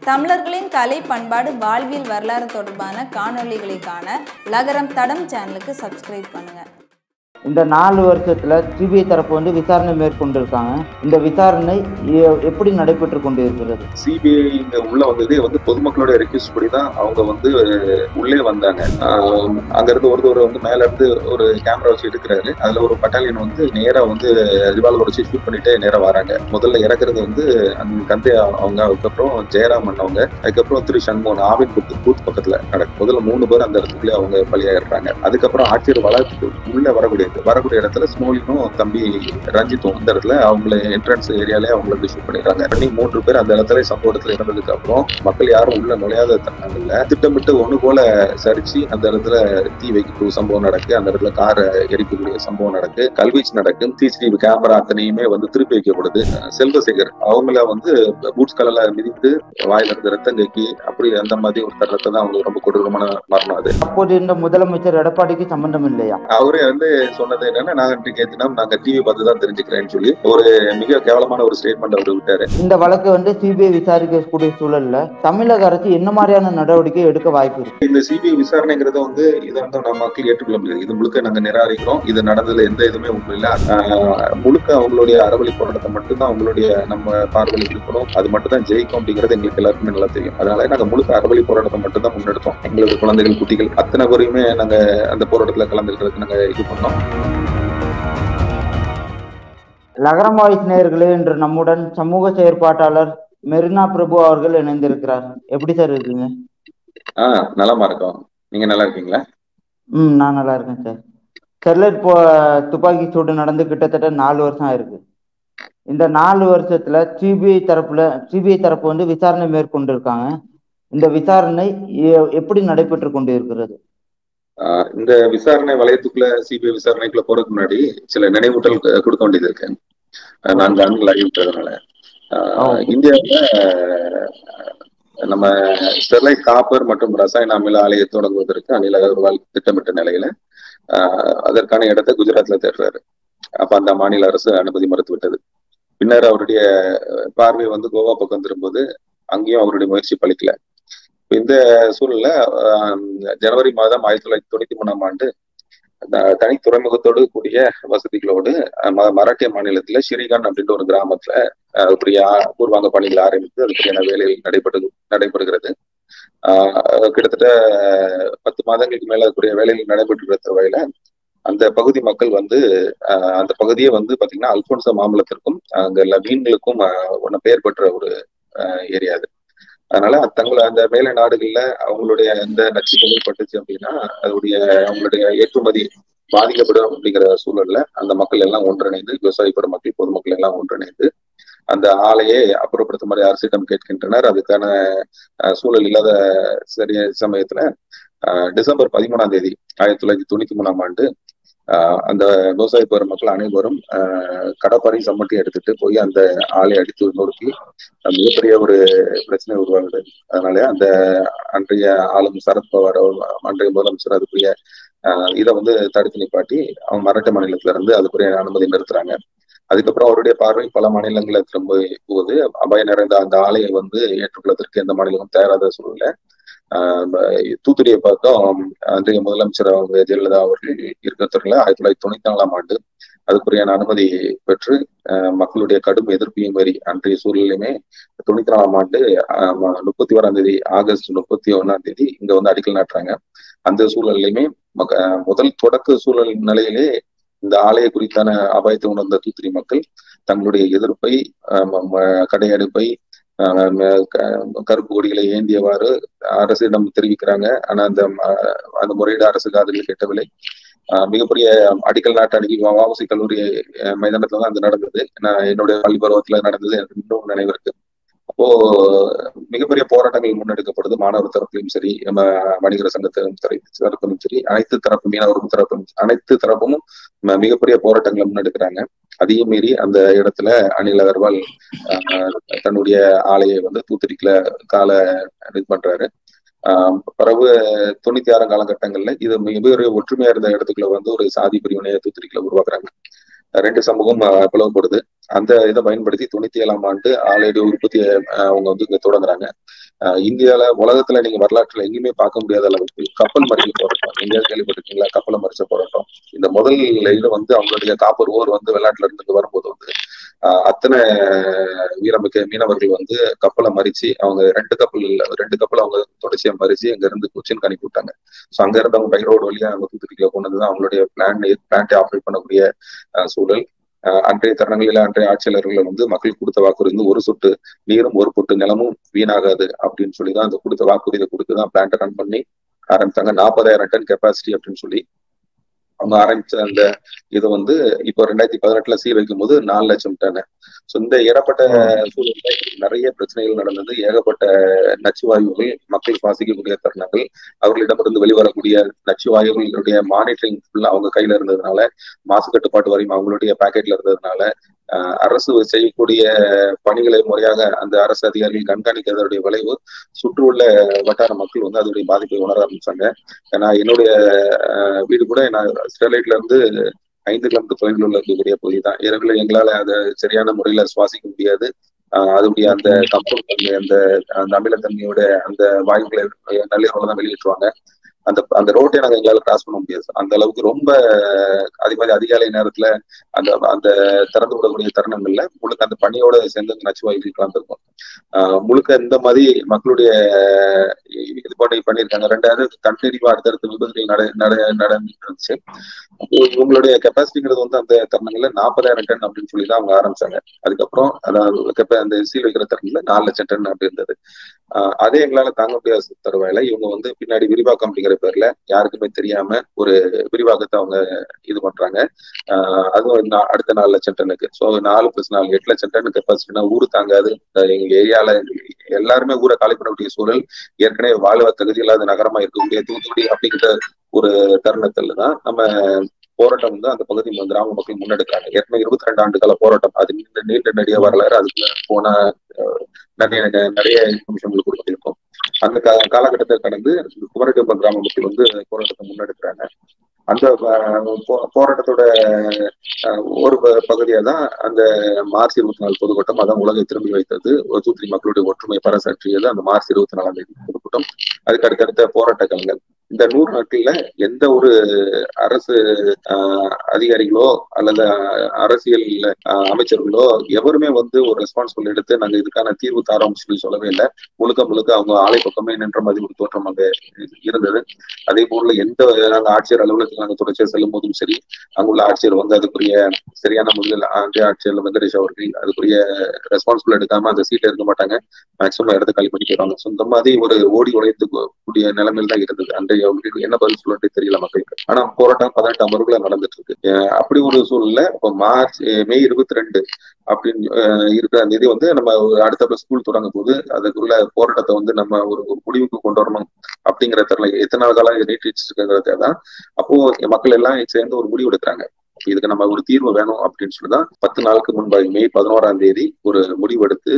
தமிழர்களின் கலை பண்பாடு வாழ்வியல் வரலாறு தொடர்பான காணொளிகளை காண லகரம் தடம் சேனலுக்கு சப்ஸ்கிரைப் பண்ணுங்க இந்த நாலு வருஷத்துல சிபிஐ தரப்பு வந்து விசாரணை மேற்கொண்டிருக்காங்க இந்த விசாரணை எ- எப்படி நடைபெற்று கொண்டிருக்கிறது சிபிஐ இங்க உள்ள வந்ததே வந்து பொதுமக்களோட ரெக்வஸ்ட் படி தான் அவங்க வந்து உள்ளே வந்தாங்க ஆஹ் அங்க இருந்து ஒருத்தர் வந்து மேல இருந்து ஒரு கேமரா வச்சு எடுக்கிறாரு அதுல ஒரு பட்டாலியன் வந்து நேரா வந்து ரிவால்வர் வச்சு ஷூட் பண்ணிட்டு நேரா வராங்க முதல்ல இறக்குறது வந்து அந்த கந்தை அவங்க அதுக்கப்புறம் ஜெயராமன் அவங்க அதுக்கப்புறம் திரு சண்முகன் ஆவின் பூத் பூத் பக்கத்துல நடக்கும் முதல்ல மூணு பேர் அந்த இடத்துக்குள்ளே அவங்க பலியாயிடுறாங்க அதுக்கப்புறம் ஆட்சியர் வளர்த்துக்கு உள்ள வரக்கூடிய வரக்கூடிய இடத்துல ஸ்மோலினும் தம்பி ரஞ்சித்தும் அந்த இடத்துல அவங்கள என்ட்ரன்ஸ் ஏரியாலே அவங்களை ஷூட் பண்ணிடுறாங்க பண்ணி மூன்று பேர் அந்த இடத்துல சம்பவ இடத்துல இறந்ததுக்கு அப்புறம் மக்கள் யாரும் உள்ள நுழையாத தருணங்கள்ல திட்டமிட்டு ஒண்ணு போல சரிச்சு அந்த இடத்துல தீ வைக்கக்கூடிய சம்பவம் நடக்கு அந்த இடத்துல காரை எரிக்கக்கூடிய சம்பவம் நடக்கு கல்வீச்சு நடக்கும் சிசிடிவி கேமரா அத்தனையுமே வந்து திருப்பி வைக்கப்படுது செல்வசேகர் அவங்கள வந்து பூட்ஸ் கலர்ல மிதித்து வாயில இருந்து ரத்தம் கக்கி அப்படி அந்த மாதிரி ஒரு தருணத்தை தான் அவங்க ரொம்ப கொடூரமான மரணம் அது அப்போது இந்த முதலமைச்சர் எடப்பாடிக்கு சம்பந்தம் இல்லையா அவரே வந்து சொன்னது என்னன்னா நாங்க இன்றைக்கு ஏத்தினா நாங்க டிவி பார்த்து தான் தெரிஞ்சுக்கிறேன்னு சொல்லி ஒரு மிக கேவலமான ஒரு ஸ்டேட்மெண்ட் அவர் விட்டாரு இந்த வழக்கை வந்து சிபிஐ விசாரிக்கக்கூடிய சூழல்ல தமிழக அரசு என்ன மாதிரியான நடவடிக்கை எடுக்க வாய்ப்பு இருக்கு இந்த சிபிஐ விசாரணைங்கிறத வந்து இதை வந்து நம்ம மக்கள் ஏற்றுக்கொள்ள முடியாது இது முழுக்க நாங்க நிராகரிக்கிறோம் இது நடந்ததுல எந்த இதுவுமே உண்மை இல்ல ஆஹ் முழுக்க அவங்களுடைய அறவழி போராட்டத்தை மட்டும்தான் அவங்களுடைய நம்ம பார்வையில் இருக்கணும் அது மட்டும் தான் ஜெயிக்கும் அப்படிங்கிறது எங்களுக்கு எல்லாருக்குமே நல்லா தெரியும் அதனால நாங்க முழுக்க அறவழி போராட்டத்தை மட்டும் தான் முன்னெடுத்தோம் எங்களுக்கு குழந்தைகள் குட்டிகள் அத்தனை பேரையுமே நாங்க அந்த போராட்டத்துல கலந்துக்கிறதுக்கு நாங்க இது பண்ணோம் லகரம் வாய்ஸ் நேயர்களே இன்று நம்முடன் சமூக செயற்பாட்டாளர் மெரினா பிரபு அவர்கள் இணைந்திருக்கிறார் எப்படி சார் இருக்கீங்க ஆஹ் நலமா இருக்கோம் நீங்க நல்லா இருக்கீங்களா ம் நான் நல்லா இருக்கேன் சார் ஸ்டெர்லைட் போ துப்பாக்கி சூடு நடந்து கிட்டத்தட்ட நாலு வருஷம் ஆயிருக்கு இந்த நாலு வருஷத்துல சிபிஐ தரப்புல சிபிஐ தரப்பு வந்து விசாரணை மேற்கொண்டிருக்காங்க இந்த விசாரணை எ- எப்படி நடைபெற்று கொண்டிருக்கிறது ஆஹ் இந்த விசாரணை வளையத்துக்குள்ள சிபிஐ விசாரணைக்குள்ள போறதுக்கு முன்னாடி சில நினைவூட்டல் க- கொடுக்க வேண்டியது இருக்கு ஆஹ் நான்கு ஆண்டுகள் ஆகிவிட்டதுனால ஆஹ் ஓ. இந்தியாவுல ஆஹ் நம்ம ஸ்டெர்லைட் காப்பர் மற்றும் ரசாயன அமில ஆலையை தொடங்குவதற்கு அனில் அகர்வால் திட்டமிட்ட நிலையில ஆஹ் அதற்கான இடத்தை குஜராத்ல தேடுறாரு அப்ப அந்த மாநில அரசு அனுமதி மறுத்து விட்டது பின்னர் அவருடைய அஹ், பார்வை வந்து கோவா பக்கம் திரும்பும்போது அங்கேயும் அவருடைய முயற்சி பலிக்கல இப்ப இந்த சூழல்ல ஆஹ், ஜனவரி மாதம் ஆயிரத்தி தொள்ளாயிரத்தி தொண்ணூத்தி மூணாம் ஆண்டு த- தனி துறைமுகத்தோடு கூடிய வசதிகளோடு அஹ், ம- மராட்டிய மாநிலத்துல ஸ்ரீகாந்த் அப்படின்ற ஒரு கிராமத்துல அஹ், இப்படிய ஆ- பூர்வாங்க பணிகள் ஆரம்பித்து அதுக்குரியான வேலைகள் நடைபெறு நடைபெறுகிறது ஆஹ், கிட்டத்தட்ட பத்து மாதங்களுக்கு மேல அதுக்குரிய வேலைகள் நடைபெற்று தருவாயில அந்த பகுதி மக்கள் வந்து ஆஹ், அந்த பகுதியே வந்து பாத்தீங்கன்னா அல்போன்சா மாம்பழத்திற்கும் அங்க உள்ள மீன்களுக்கும் ஆஹ், ஒண்ணு பெயர் பெற்ற ஒரு ஏரியா அது அதனால தங்களை அந்த மேலை நாடுகள்ல அவங்களுடைய அந்த நச்சுகள் பட்டுச்சு அப்படின்னா அதோடைய அவங்களுடைய ஏற்றுமதி பாதிக்கப்படும் அப்படிங்கிற சூழல்ல அந்த மக்கள் எல்லாம் ஒன்றிணைந்து விவசாய பெருமக்கள் பொதுமக்கள் எல்லாம் ஒன்றிணைந்து அந்த ஆலையை அப்புறப்படுத்த மாதிரி அரசிடம் கேட்கின்றனர் அதுக்கான அஹ், சூழல் இல்லாத சரிய சமயத்துல அஹ், டிசம்பர் பதிமூணாம் தேதி ஆயிரத்தி தொள்ளாயிரத்தி தொண்ணூத்தி மூணாம் ஆண்டு அஹ், அந்த விவசாய பெருமக்கள் அனைவரும் அஹ், கடப்பாரை சம்மட்டி எடுத்துட்டு போய் அந்த ஆலை அடித்து நொறுக்கி அஹ், மிகப்பெரிய ஒரு பிரச்சனை உருவாகுது அதனால அந்த அன்றைய ஆளும் சரத்பவார் அவர் அன்றைய முதலமைச்சர் அதுக்குரிய அஹ், இதை வந்து தடுத்து நிப்பாட்டி அவங்க மராட்டிய மாநிலத்துல இருந்து அதுக்குரிய அனுமதி நிறுத்துறாங்க அதுக்கப்புறம் அவருடைய பார்வை பல மாநிலங்களை திரும்ப போகுது அபாய நிறைந்த அந்த ஆலையை வந்து ஏற்றுக்கொள்வதற்கு எந்த மாநிலமும் தயாராத சூழ்நிலை ஆஹ் தூத்துக்குடியை பார்த்தோம் அன்றைய முதலமைச்சர் அவங்க ஜெயலலிதா அவர்கள் இருக்கிறதுல ஆயிரத்தி தொள்ளாயிரத்தி தொண்ணூத்தி நாலாம் ஆண்டு அதுக்குரியான அனுமதி பெற்று ஆஹ் மக்களுடைய கடும் எதிர்ப்பையும் மீறி அன்றைய சூழலையுமே தொண்ணூத்தி நாலாம் ஆண்டு ஆஹ் முப்பத்தி ஓராம் தேதி ஆகஸ்ட் முப்பத்தி ஒன்னாம் தேதி இங்க வந்து அடிக்கல் நாட்டுறாங்க அந்த சூழல்லையுமே மக்க- ஆஹ் முதல் தொடக்க சூழல் நிலையிலே இந்த ஆலய குறித்தான அபாயத்தை உணர்ந்த தூத்துக்குடி மக்கள் தங்களுடைய எதிர்ப்பை ஆஹ் ம- ம- கடையெடுப்பை ஆஹ் ம- க- கருப்பு கொடிகளை ஏந்தியவாறு அரசிடம் தெரிவிக்கிறாங்க ஆனா அந்த ம- அந்த முறையீடு அரசு காதுகள் கேட்டவில்லை ஆஹ் மிகப்பெரிய அடிக்கல் நாட்டு அன்னைக்கு வாவசி கல்லூரி அஹ் மைதானத்துல தான் அது நடந்தது நான் என்னுடைய பள்ளி பருவத்துல நடந்தது எனக்கு இன்னும் நினைவு இருக்கு அப்போ மிகப்பெரிய போராட்டங்கள் முன்னெடுக்கப்படுது மாணவர் தரப்பிலும் சரி நம்ம வணிகர் சங்கத்திலும் சரி தரப்பிலும் சரி அனைத்து தரப்பு மீனவர் தரப்பும் அனைத்து தரப்பும் ம- மிகப்பெரிய போராட்டங்களை முன்னெடுக்கிறாங்க அதையும் மீறி அந்த இடத்துல அனில் அகர்வால் ஆஹ், தன்னுடைய ஆலையை வந்து தூத்துக்குடியில கால இது பண்றாரு ஆஹ் பிறகு தொண்ணூத்தி ஆறாம் காலகட்டங்கள்ல இது மிகப்பெரிய ஒற்றுமையா இருந்த இடத்துக்குள்ள வந்து ஒரு சாதி பிரிவினையை தூத்துக்குடியில உருவாக்குறாங்க ரெண்டு சமூகம் ஆஹ் பிளவுபடுது அந்த இதை பயன்படுத்தி தொண்ணூத்தி ஏழாம் ஆண்டு ஆலையுடைய உற்பத்தியை ஆஹ் அவங்க வந்து இங்க தொடங்குறாங்க ஆஹ் இந்தியால உலகத்துல நீங்க வரலாற்றுல எங்கேயுமே பார்க்க முடியாத அளவுக்கு கப்பல் மறியல் போராட்டம் எங்கேயாவது கேள்விப்பட்டிருக்கீங்களா கப்பலை மறிச்ச போராட்டம் இந்த முதல் இது வந்து அவங்களுடைய காப்பர் ஓர் வந்து வெளிநாட்டுல இருந்து வரும்போது வந்து ஆஹ் அத்தனை வீரமிக்க மீனவர்கள் வந்து கப்பலை மறிச்சு அவங்க ரெண்டு கப்பல் இல்ல ரெண்டு கப்பல் அவங்க தொடர்ச்சியா மறிச்சு அங்க இருந்து கொச்சின் அனுப்பி விட்டாங்க ஸோ அங்க இருந்து அவங்க பை ரோடு வழியா அவங்க தூத்துக்குடியில கொண்டு வந்து அவங்களுடைய பிளான் பிளான்ட்டை ஆப்ரேட் பண்ணக்கூடிய ஆஹ் சூழல் ஆஹ் அன்றைய தருணங்களில் அன்றைய ஆட்சியாளர்கள் வந்து மக்கள் கொடுத்த வாக்குறுதி ஒரு சொட்டு நீரும் ஒரு பொட்டு நிலமும் வீணாகாது அப்படின்னு சொல்லி தான் அந்த கொடுத்த வாக்குறுதியை கொடுத்து தான் பிளான்ட்டை ரன் பண்ணி ஆரம்பித்தாங்க நாற்பதாயிரம் டன் கெப்பாசிட்டி அப்படின்னு சொல்லி அவங்க ஆரம்பிச்ச அந்த இது வந்து இப்போ ரெண்டாயிரத்தி பதினெட்டுல சீர் வைக்கும் போது நாலு லட்சம் டன் ஸோ இந்த ஏறப்பட்ட சூழல்ல நிறைய பிரச்சனைகள் நடந்தது ஏகப்பட்ட நச்சுவாயுகள் மக்கள் சுவாசிக்கக்கூடிய தருணங்கள் அவர்களிடமிருந்து வெளிவரக்கூடிய நச்சுவாயுகளுடைய மானிட்டரிங் ஃபுல்லா அவங்க கையில இருந்ததுனால மாசு கட்டுப்பாட்டு வரையும் அவங்களுடைய பாக்கெட்ல இருந்ததுனால அரசு செய்யக்கூடிய பணிகளை முறையாக அந்த அரசு அதிகாரிகள் கண்காணிக்கிறதுடைய விளைவு சுற்றுள்ள வட்டார மக்கள் வந்து அதோடைய பாதிப்பை உணர ஆரம்பிச்சாங்க ஏன்னா என்னுடைய வீடு கூட நான் ஸ்டெர்லைட்ல இருந்து ஐந்து கிலோமீட்டர் தொலைவில் உள்ள இருக்கக்கூடிய பகுதி தான் இரவில் எங்களால அதை சரியான முறையில சுவாசிக்க முடியாது அதோடைய அந்த கம்பௌண்ட் தன்மை அந்த அந்த அமிலத்தன்மையோட அந்த வாயுக்களை நள்ளிரவுல தான் வெளியேற்றுவாங்க அந்த அந்த ரோட்டை நாங்க எங்களால கிராஸ் பண்ண முடியாது அந்த அளவுக்கு ரொம்ப அதே மாதிரி அதிகாலை நேரத்துல அந்த அந்த திறந்து விடக்கூடிய தருணங்கள்ல முழுக்க அந்த பணியோட சேர்ந்து அந்த நச்சுவாயுகள் கலந்துருக்கும் ஆஹ் முழுக்க இந்த மாதிரி மக்களுடைய இது பண்ணி பண்ணியிருக்காங்க ரெண்டாவது கண்டினியூவா அடுத்தடுத்த விபத்துகள் நட நட நடந்துட்டு இருந்துச்சு இவங்களுடைய கெப்பாசிட்டிங்கிறது வந்து அந்த தருணங்கள்ல நாற்பதாயிரம் டன் அப்படின்னு சொல்லி தான் அவங்க ஆரம்பிச்சாங்க அதுக்கப்புறம் அதாவது அந்த சீல் வைக்கிற தருணங்கள்ல நாலு லட்சம் டன் அப்படி இருந்தது அதே எங்களால தாங்க முடியாத தருவாயில இவங்க வந்து பின்னாடி விரிவாக்கம் அப்படிங்கிற பேர்ல யாருக்குமே தெரியாம ஒரு விரிவாக்கத்தை அவங்க இது பண்றாங்க ஆஹ் அதுவும் அடுத்த நாலு லட்சம் டன்னுக்கு ஸோ நாலு பிளஸ் நாலு எட்டு லட்சம் டன் கெப்பாசிட்டினா ஊரு தாங்காது எங்க ஏரியால எல்லாருமே ஊரை காலி பண்ணக்கூடிய சூழல் ஏற்கனவே வாழ்வ தகுதி இல்லாத நகரமா இருக்கக்கூடிய தூத்துக்குடி அப்படிங்கிற ஒரு தருணத்துல தான் நம்ம போராட்டம் வந்து அந்த பகுதி கிராம மக்கள் முன்னெடுக்கிறாங்க ஏற்கனவே இருபத்தி ரெண்டு ஆண்டு கால போராட்டம் அது நீண்ட நீண்ட நெடிய வரலாறு அதுக்கு போன நிறைய நிறைய நிமிஷங்கள் கொடுத்திருக்கோம் அந்த காலகட்டத்தை கடந்து குமரடெம்பம் கிராம மக்கள் வந்து போராட்டத்தை முன்னெடுக்கிறாங்க அந்த போராட்டத்தோட ஒரு பகுதியா தான் அந்த மார்ச் இருபத்தி நாலு பொதுக்கூட்டம் அதான் உலகை திரும்பி வைத்தது தூத்துக்குடி மக்களுடைய ஒற்றுமை பறைசாற்றியது அந்த மார்ச் இருபத்தி நாலாம் தேதி பொதுக்கூட்டம் அதுக்கு அடுத்தடுத்த போராட்ட காலங்கள் இந்த நூறு நாட்கள்ல எந்த ஒரு அரசு அதிகாரிகளோ அல்லது அரசியல் அமைச்சர்களோ எவருமே வந்து ஒரு ரெஸ்பான்சிபிள் எடுத்து நாங்க இதுக்கான தீர்வு தாரோம் சொல்லி சொல்லவே இல்லை முழுக்க முழுக்க அவங்க ஆலை பக்கமே நின்ற மாதிரி ஒரு தோற்றம் அங்க இருந்தது அதே போல எந்த நாங்க ஆட்சியர் அலுவலகத்தில் நாங்க தொடர்ச்சியா செல்லும் போதும் சரி அங்குள்ள ஆட்சியர் வந்து அதுக்குரிய சரியான முறையில் ஆண்டிய ஆட்சியர் வெங்கடேஷ் அவர்கள் அதுக்குரிய ரெஸ்பான்சிபிள் எடுக்காம அந்த சீட்ல இருக்க மாட்டாங்க மேக்சிமம் இடத்த காலி பண்ணி போயிடுவாங்க ஸோ இந்த மாதிரி ஒரு ஓடி உழைத்து கூடிய நிலைமையில் தான் இருந்தது அன்றைய அவங்களுக்கு என்ன பதில் சொல்லிட்டு தெரியல மக்களுக்கு ஆனா போராட்டம் பதினெட்டு அமர்வுல நடந்துட்டு இருக்கு அப்படி ஒரு சூழ்நிலை இப்போ மார்ச் மே இருபத்தி ரெண்டு அப்படின்னு இருக்கிற அந்த இது வந்து நம்ம அடுத்த ஸ்கூல் தொடங்கும் போது அதுக்குள்ள போராட்டத்தை வந்து நம்ம ஒரு முடிவுக்கு கொண்டு வரணும் அப்படிங்கிற தரல எத்தனை நாள் காலம் நீட்டிச்சு இருக்கிறத தான் அப்போ மக்கள் எல்லாம் சேர்ந்து ஒரு முடிவு எடுக்கிறாங்க இதுக்கு நம்ம ஒரு தீர்வு வேணும் அப்படின்னு சொல்லிதான் பத்து நாளுக்கு முன்பாக மே பதினோராம் தேதி ஒரு முடிவெடுத்து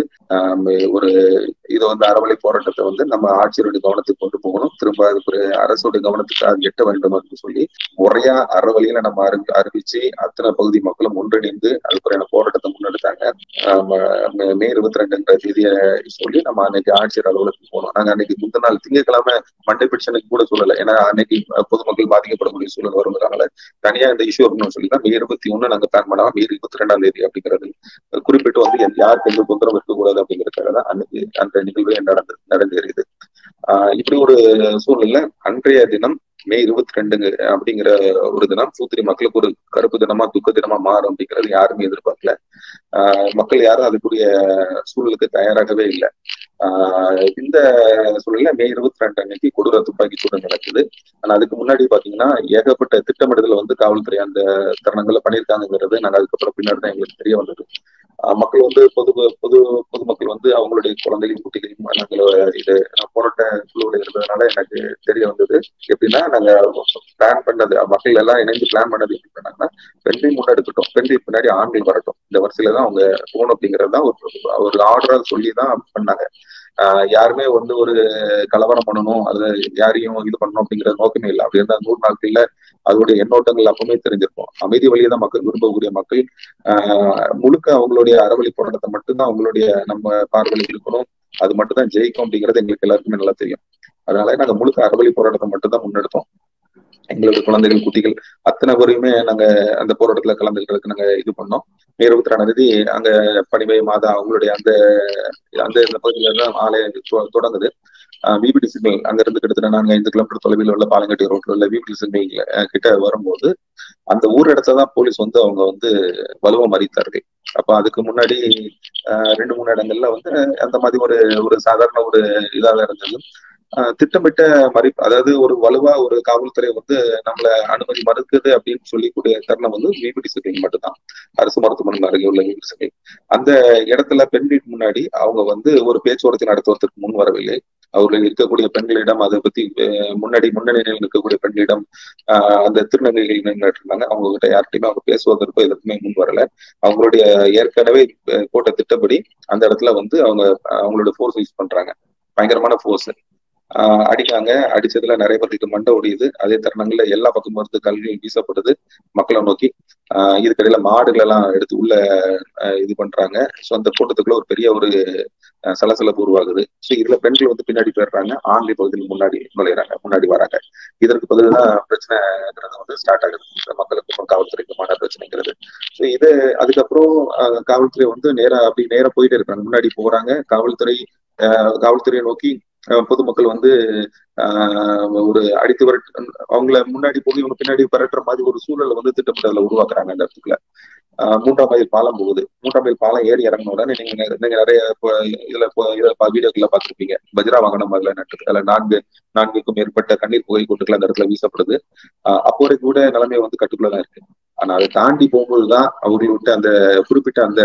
ஒரு இதை வந்து அறவழி போராட்டத்தை வந்து நம்ம ஆட்சியருடைய கவனத்துக்கு கொண்டு போகணும் திரும்ப அதுக்கு ஒரு அரசுடைய கவனத்துக்கு அது எட்ட வேண்டும் அப்படின்னு சொல்லி முறையா அறவழியில நம்ம அறி அறிவிச்சு அத்தனை பகுதி மக்களும் ஒன்றிணைந்து அதுக்குறையான போராட்டத்தை முன்னெடுத்தாங்க மே இருபத்தி ரெண்டுங்கிற தேதியை சொல்லி நம்ம அன்னைக்கு ஆட்சியர் அலுவலகத்துக்கு போனோம் நாங்க அன்னைக்கு முந்தின நாள் திங்கக்கிழமை மண்டை பிடிச்சனுக்கு கூட சொல்லலை ஏன்னா அன்னைக்கு பொதுமக்கள் பாதிக்கப்படக்கூடிய சூழல் வருங்கிறனால தனியா இந்த இஷ்யூ அப்படின்னு சொல்லி தான் மே இருபத்தி ஒண்ணு நாங்க பிளான் பண்ணலாம் மே இருபத்தி ரெண்டாம் தேதி அப்படிங்கிறது குறிப்பிட்டு வந்து யாருக்கு எந்த தொந்தரவு இருக்கக்கூடாது அப்படிங்கிறதுக்காக தான் அன்னைக்கு அந்த நிகழ்வு நடந்து நடந்தேறியது ஆஹ் இப்படி ஒரு சூழ்நிலை அன்றைய தினம் மே இருபத்தி ரெண்டுங்க அப்படிங்கிற ஒரு தினம் தூத்துக்குடி மக்களுக்கு ஒரு கருப்பு தினமா துக்க தினமா மாறும் அப்படிங்கிறது யாருமே எதிர்பார்க்கல ஆஹ் மக்கள் யாரும் அதுக்குரிய சூழலுக்கு தயாராகவே இல்லை ஆஹ் இந்த சூழல்ல மே இருபத்தி ரெண்டு அன்னைக்கு கொடூர துப்பாக்கி சூடு நடக்குது ஆனா அதுக்கு முன்னாடி பாத்தீங்கன்னா ஏகப்பட்ட திட்டமிடுதல் வந்து காவல்துறை அந்த தருணங்கள்ல பண்ணியிருக்காங்கிறது நாங்க அதுக்கப்புறம் பின்னாடி தான் எங்களுக்கு தெரிய வந்தது மக்கள் வந்து பொது பொது பொதுமக்கள் வந்து அவங்களுடைய குழந்தைகளையும் குட்டிகளையும் நாங்கள் இது போராட்ட குழுவில் இருந்ததுனால எனக்கு தெரிய வந்தது எப்படின்னா நாங்க பிளான் பண்ணது மக்கள் எல்லாம் இணைந்து பிளான் பண்ணது எப்படி பண்ணாங்கன்னா பெண்கள் முன்னெடுக்கட்டும் பெண்கள் பின்னாடி ஆண்கள் வரட்டும் இந்த வரிசையில தான் அவங்க போகணும் அப்படிங்கிறது தான் ஒரு ஒரு ஆர்டரா சொல்லி தான் பண்ணாங்க ஆஹ் யாருமே வந்து ஒரு கலவரம் பண்ணணும் அது யாரையும் இது பண்ணணும் அப்படிங்கிற நோக்கமே இல்லை அப்படி இருந்தா நூறு நாட்கள்ல அதோடைய எண்ணோட்டங்கள் அப்பவுமே தெரிஞ்சிருக்கும் அமைதி வழியை தான் மக்கள் விரும்பக்கூடிய மக்கள் ஆஹ் முழுக்க அவங்களுடைய அறவழி போராட்டத்தை மட்டும்தான் அவங்களுடைய நம்ம பார்வையில் இருக்கணும் அது மட்டும் தான் ஜெயிக்கும் அப்படிங்கிறது எங்களுக்கு எல்லாருக்குமே நல்லா தெரியும் அதனால நாங்க முழுக்க அறவழி போராட்டத்தை மட்டும் தான் முன்னெடுத்தோம் எங்களுடைய குழந்தைகள் குட்டிகள் அத்தனை பேரையுமே நாங்க அந்த போராட்டத்துல கலந்துக்கிறதுக்கு நாங்க இது பண்ணோம் மே இருபத்தி ரெண்டாம் தேதி அங்க பனிமை மாதா அவங்களுடைய அந்த அந்த இந்த பகுதியில தான் ஆலயம் தொ- தொடங்குது விபிடி சிக்னல் அங்க இருந்து கிட்டத்தட்ட நாங்க ஐந்து கிலோமீட்டர் தொலைவில் உள்ள பாலங்கட்டி ரோட்ல உள்ள விபிடி சிக்னல் கிட்ட வரும்போது அந்த ஊர் இடத்துல தான் போலீஸ் வந்து அவங்க வந்து வலுவ மறித்தார்கள் அப்ப அதுக்கு முன்னாடி ஆஹ் ரெண்டு மூணு இடங்கள்ல வந்து அந்த மாதிரி ஒரு ஒரு சாதாரண ஒரு இதாக இருந்தது ஆஹ் திட்டமிட்ட மறி அதாவது ஒரு வலுவா ஒரு காவல்துறை வந்து நம்மள அனுமதி மறுக்குது அப்படின்னு சொல்லிக்கூடிய தருணம் வந்து விபிடி சிக்னல் மட்டும்தான் அரசு மருத்துவமனை அருகே உள்ள விபிடி சிக்னல் அந்த இடத்துல பெண் வீட்டு முன்னாடி அவங்க வந்து ஒரு பேச்சுவார்த்தை நடத்துவதற்கு முன் வரவில்லை அவர்கள் இருக்கக்கூடிய பெண்களிடம் அதை பத்தி அஹ், முன்னாடி முன்னணியில் இருக்கக்கூடிய பெண்களிடம் ஆஹ், அந்த திருநங்கைகள் நின்றுட்டு இருந்தாங்க அவங்க கிட்ட யார்கிட்டயுமே அவங்க பேசுவதற்கோ எதற்குமே முன் வரல அவங்களுடைய ஏற்கனவே அஹ், போட்ட திட்டப்படி அந்த இடத்துல வந்து அவங்க அஹ், அவங்களோட ஃபோர்ஸ் யூஸ் பண்றாங்க பயங்கரமான ஃபோர்ஸ் அடிக்காங்க அடிச்சதுல நிறைய பேருக்கு மண்டை ஒடியுது அதே தருணங்கள்ல எல்லா பக்கமும் இருந்து கல்வி வீசப்படுது மக்களை நோக்கி ஆஹ் இதுக்கிடையில மாடுகள் எல்லாம் எடுத்து உள்ள ஆஹ் இது பண்றாங்க ஸோ அந்த கூட்டத்துக்குள்ள ஒரு பெரிய ஒரு ஆஹ் சலசலப்பு உருவாகுது ஸோ இதுல பெண்கள் வந்து பின்னாடி போயிடுறாங்க ஆண்கள் பகுதியில் முன்னாடி நுழையிறாங்க முன்னாடி வராங்க இதற்கு பதில் தான் பிரச்சனைங்கிறது வந்து ஸ்டார்ட் ஆகுது இந்த மக்களுக்கும் காவல்துறைக்குமான பிரச்சனைங்கிறது ஸோ இது அதுக்கப்புறம் ஆஹ் காவல்துறை வந்து நேரா அப்படி நேரா போயிட்டே இருக்காங்க முன்னாடி போறாங்க காவல்துறை ஆஹ் காவல்துறையை நோக்கி ஆஹ் பொதுமக்கள் வந்து ஆஹ் ஒரு அடித்து விரட்டு அவங்கள முன்னாடி போய் இவங்க பின்னாடி விரட்டுற மாதிரி ஒரு சூழலை வந்து திட்டமிட்டு அதுல உருவாக்குறாங்க அந்த இடத்துக்குள்ள ஆஹ் மூன்றாம் மைல் பாலம் போகுது மூன்றாம் மைல் பாலம் ஏறி இறங்கின உடனே நீங்க நெ- நீங்க நிறைய இப்போ இதுல இப்போ இதுல வீடியோக்கெல்லாம் பார்த்திருப்பீங்க பஜ்ரா வாகனம் அதுல நட்டு அதுல நான்கு நான்குக்கும் மேற்பட்ட கண்ணீர் புகை கூட்டுகள் அந்த இடத்துல வீசப்படுது ஆஹ் அப்போ வரைக்கும் கூட நிலைமை வந்து கட்டுக்குள்ளதான் இருக்கு ஆனா அதை தாண்டி போகும்போதுதான் அவர்கள் விட்டு அந்த குறிப்பிட்ட அந்த